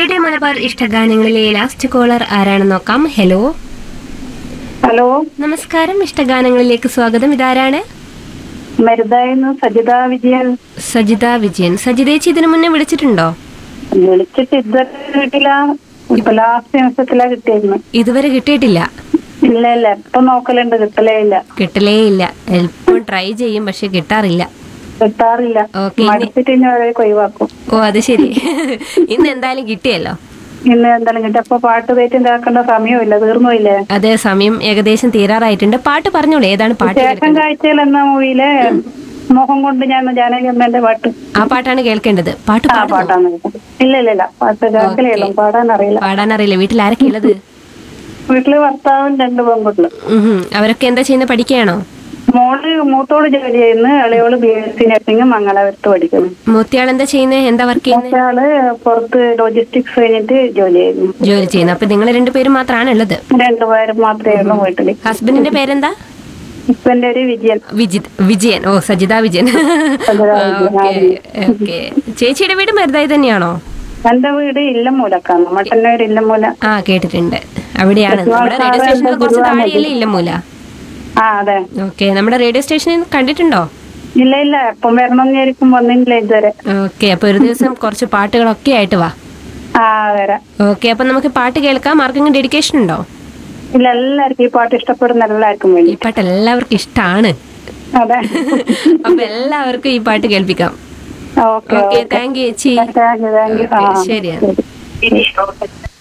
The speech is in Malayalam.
റേഡിയോ മലബാർ ഇഷ്ടഗാനങ്ങളിലെ ലാസ്റ്റ് കോളർ ആരാണെന്ന് നോക്കാം ഹലോ ഹലോ നമസ്കാരം ഇഷ്ടഗാനങ്ങളിലേക്ക് സ്വാഗതം ഇതാരാണ് മരുതായിരുന്നു സജിത വിജയൻ സജിത വിജയൻ സജിതേച്ചി ഇതിനു മുന്നേ വിളിച്ചിട്ടുണ്ടോ വിളിച്ചിട്ട് ഇതുവരെ കിട്ടില്ല ഇപ്പൊ ലാസ്റ്റ് നിമിഷത്തിലാ കിട്ടിയിരുന്നു ഇതുവരെ കിട്ടിയിട്ടില്ല ഇല്ല ഇല്ല ഇപ്പൊ നോക്കലുണ്ട് കിട്ടലേ ഇല്ല കിട്ടലേ ഇല്ല എളുപ്പം ട്രൈ ചെയ്യും പക്ഷെ കിട്ടാറില്ല കിട്ടാറില്ല ഓക്കേ, ഇനി- മടുത്തിട്ട് ഇനി അവരെ ഒഴിവാക്കും ഓ അത് ശരി ഇന്ന് എന്തായാലും കിട്ടിയല്ലോ ഇന്ന് എന്തായാലും കിട്ടി അപ്പൊ പാട്ട് തേറ്റ് ഇതാക്കേണ്ട സമയമില്ല തീർന്നുമില്ലേ അതേ സമയം ഏകദേശം തീരാറായിട്ടുണ്ട് പാട്ട് പറഞ്ഞോളൂ ഏതാണ് പാട്ട് ശേഷം കേൾക്കേണ്ടത്? കാഴ്ചയിൽ എന്ന മൂവിയിലെ മോഹം കൊണ്ട് ഞാൻ ജാനകി അമ്മേന്റെ പാട്ട് ആ പാട്ടാണ് കേൾക്കേണ്ടത് പാട്ട് ആ പാടുമോ? പാട്ടാണ് ഇല്ല ഇല്ല ഇല്ല പാട്ട് കേൾക്കലേയുള്ളൂ പാടാൻ അറിയില്ല പാടാൻ അറിയില്ല വീട്ടിൽ ആരൊക്കെ ഉള്ളത് വീട്ടില് ഭർത്താവും രണ്ട് പെൺകുട്ടികളും ഉം ഹും. അവരൊക്കെ എന്താ ചെയ്യുന്നത് പഠിക്കുകയാണോ മോള് മൂത്തോട് ജോലി ചെയ്യുന്നു ഇളയോള് ബി എസ് സി നഴ്സിംഗ് മംഗലാപുരത്ത് പഠിക്കുന്നു മൂത്തയാൾ എന്താ ചെയ്യുന്നത് എന്താ വർക്ക് ചെയ്യുന്നത് മൂത്തയാള് പുറത്ത് ലോജിസ്റ്റിക്സ് കഴിഞ്ഞിട്ട് ജോലി ചെയ്യുന്നു ജോലി ചെയ്യുന്നു അപ്പൊ നിങ്ങൾ രണ്ടുപേരും മാത്രമാണ് ഉള്ളത് രണ്ടുപേരും മാത്രമേ ഉള്ളൂ വീട്ടില് ഹസ്ബൻഡിന്റെ പേരെന്താ ഇപ്പന്റെ ഒരു വിജയൻ വിജിത് വിജയൻ ഓ സജിത വിജയൻ സജിത വിജയൻ, ഓക്കെ ഓക്കെ ചേച്ചിയുടെ വീട് മരുതായി തന്നെയാണോ എന്റെ വീട് ഇല്ലമൂലക്കാണ് മട്ടന്നൂർ ഇല്ലമൂല ആ കേട്ടിട്ടുണ്ട് അവിടെയാണ് നമ്മുടെ റേഡിയോ സ്റ്റേഷനിൽ കുറച്ച് താഴെയല്ലേ ഇല്ലമൂല ആ അതെ ഓക്കെ നമ്മുടെ റേഡിയോ സ്റ്റേഷനിൽ കണ്ടിട്ടുണ്ടോ ഇല്ല ഇല്ല എപ്പം വരണം എന്ന് വിചാരിക്കും വന്നിട്ടില്ല ഇതുവരെ ഓക്കെ അപ്പൊ ഒരു ദിവസം കുറച്ച് പാട്ടുകളൊക്കെ ആയിട്ട് വാ ആ വരാം ഓക്കെ അപ്പൊ നമുക്ക് പാട്ട് കേൾക്കാം ആർക്കെങ്കിലും ഡെഡിക്കേഷൻ ഉണ്ടോ ഇല്ല എല്ലാവർക്കും ഈ പാട്ട് ഇഷ്ടപ്പെടുന്ന എല്ലാവർക്കും ഈ വേണ്ടി പാട്ട് എല്ലാവർക്കും ഇഷ്ടമാണ് അതെ അപ്പൊ എല്ലാവർക്കും ഈ പാട്ട് കേൾപ്പിക്കാം ഓക്കെ ഓക്കെ താങ്ക് യു ചേച്ചി താങ്ക് യു താങ്ക് യു ആ ശരിയാണ് ശരി